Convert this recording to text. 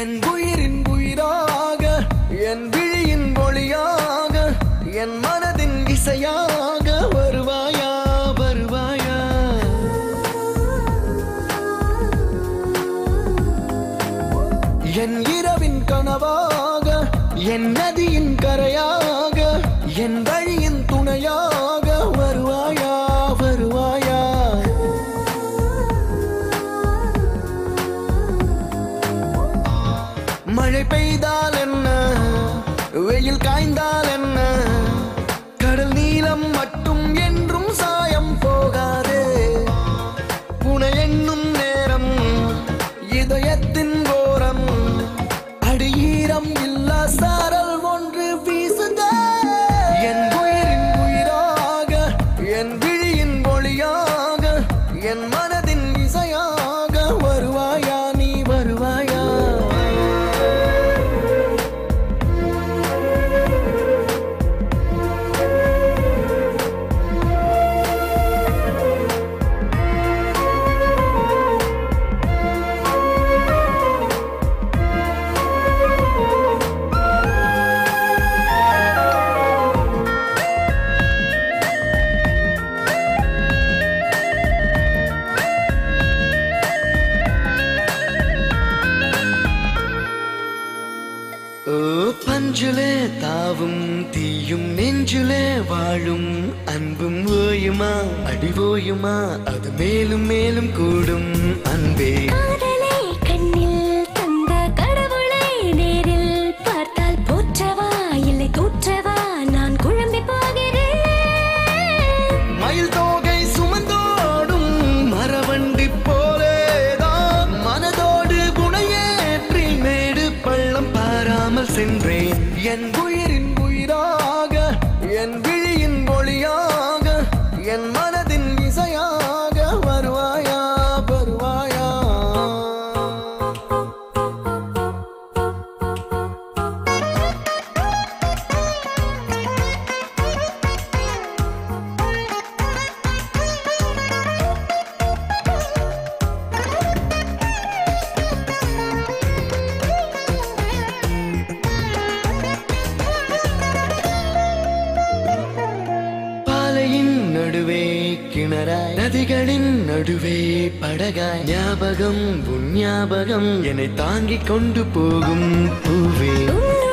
என் உயிரின் உயிராக என் விழியின் ஒளியாக என் மனதின் இசையாக வருவாயா வருவாயா என் இரவின் கனவாக என் நதியின் கரையாக என் வழியின் துணையாக வருவாயா வருவாயா மழை பெய்தால் என்ன வெயில் காய்ந்தால் என்ன கடல் நீளம் மட்டும் என்றும் சாயம் போகாதே புனை எண்ணும் நேரம் இதயத்தின் கோரம் அடியீரம் இல்ல சாரல் ஒன்று வீசுக என் உயிரின் உயிராக என் விழியின் ஒளியாக என் மனதின் இசையாக வருவாயா நீ வருவாயா ஓ பஞ்சுலே தாவும் தீயும் நெஞ்சுலே வாழும் அன்பும் ஓயுமா அடிவோயுமா அது மேலும் மேலும் கூடும் அன்பே காதலை கண்ணில் தந்த கடவுளை நேரில் பார்த்தால் போற்றவா இல்லை தூற்றவா நான் குழம்பி போகிறேன் மயில் தோகை சுமந்தோடும் மரவண்டி போலேதான் மனதோடு புனையேற்றி மேடு பள்ளம் பாராமல் சென்றேன் என் உயிரின் உயிராக என் விழியின் ஒளியாக என் மனதின் இசையாக வருவாயா வருவாயா பாலையின் நடுவே கிணறாய் நதிகளின் நடுவே படகாய் ஞாபகம் உன் ஞாபகம் என்னை தாங்கிக் கொண்டு போகும் பூவே உன்னுடைய